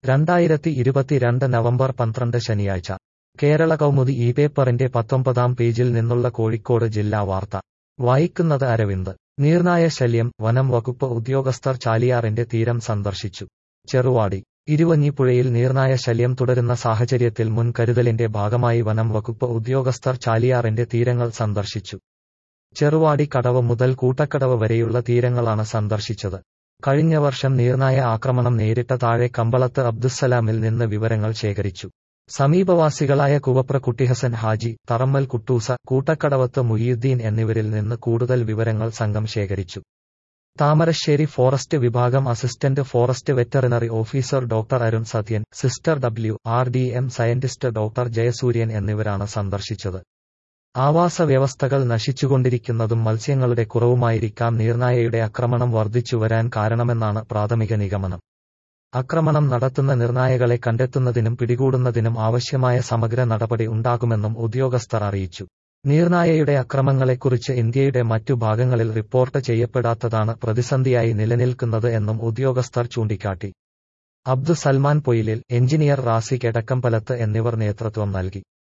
രണ്ടായിരത്തി ഇരുപത്തിരണ്ട് നവംബർ പന്ത്രണ്ട് ശനിയാഴ്ച കേരള കൗമുദി ഈ പേപ്പറിന്റെ പത്തൊമ്പതാം പേജിൽ നിന്നുള്ള കോഴിക്കോട് ജില്ലാ വാർത്ത വായിക്കുന്നത് അരവിന്ദ് നീർനായ ശല്യം വനം വകുപ്പ് ഉദ്യോഗസ്ഥർ ചാലിയാറിന്റെ തീരം സന്ദർശിച്ചു ചെറുവാടി ഇരുവഞ്ഞിപ്പുഴയിൽ നീർനായ ശല്യം തുടരുന്ന സാഹചര്യത്തിൽ മുൻകരുതലിന്റെ ഭാഗമായി വനം വകുപ്പ് ഉദ്യോഗസ്ഥർ ചാലിയാറിന്റെ തീരങ്ങൾ സന്ദർശിച്ചു ചെറുവാടി കടവ് മുതൽ കൂട്ടക്കടവ് വരെയുള്ള തീരങ്ങളാണ് സന്ദർശിച്ചത് കഴിഞ്ഞ വർഷം നീർനായ ആക്രമണം നേരിട്ട താഴെ കമ്പളത്ത് അബ്ദുസലാമിൽ നിന്ന് വിവരങ്ങൾ ശേഖരിച്ചു സമീപവാസികളായ കുവപ്ര കുട്ടിഹസൻ ഹാജി തറമ്മൽ കുട്ടൂസ കൂട്ടക്കടവത്ത് മുഹിയുദ്ദീൻ എന്നിവരിൽ നിന്ന് കൂടുതൽ വിവരങ്ങൾ സംഘം ശേഖരിച്ചു താമരശ്ശേരി ഫോറസ്റ്റ് വിഭാഗം assistant forest veterinary officer doctor Arun Sathyan sister W R D M scientist doctor Jayasuryan എന്നിവരാണ് സന്ദർശിച്ചത് ആവാസ വ്യവസ്ഥകൾ നശിച്ചുകൊണ്ടിരിക്കുന്നതും മത്സ്യങ്ങളുടെ കുറവുമായിരിക്കാം നീർനായയുടെ ആക്രമണം വർദ്ധിച്ചുവരാൻ കാരണമെന്നാണ് പ്രാഥമിക നിഗമനം ആക്രമണം നടത്തുന്ന നിർണായകളെ കണ്ടെത്തുന്നതിനും പിടികൂടുന്നതിനും ആവശ്യമായ സമഗ്ര നടപടി ഉണ്ടാകുമെന്നും ഉദ്യോഗസ്ഥർ അറിയിച്ചു നീർനായയുടെ അക്രമങ്ങളെക്കുറിച്ച് ഇന്ത്യയുടെ മറ്റു ഭാഗങ്ങളിൽ റിപ്പോർട്ട് ചെയ്യപ്പെടാത്തതാണ് പ്രതിസന്ധിയായി നിലനിൽക്കുന്നത് എന്നും ഉദ്യോഗസ്ഥർ ചൂണ്ടിക്കാട്ടി അബ്ദു സൽമാൻ പൊയിലിൽ എഞ്ചിനീയർ റാസിക് എടക്കമ്പലത്ത് എന്നിവർ നേതൃത്വം നൽകി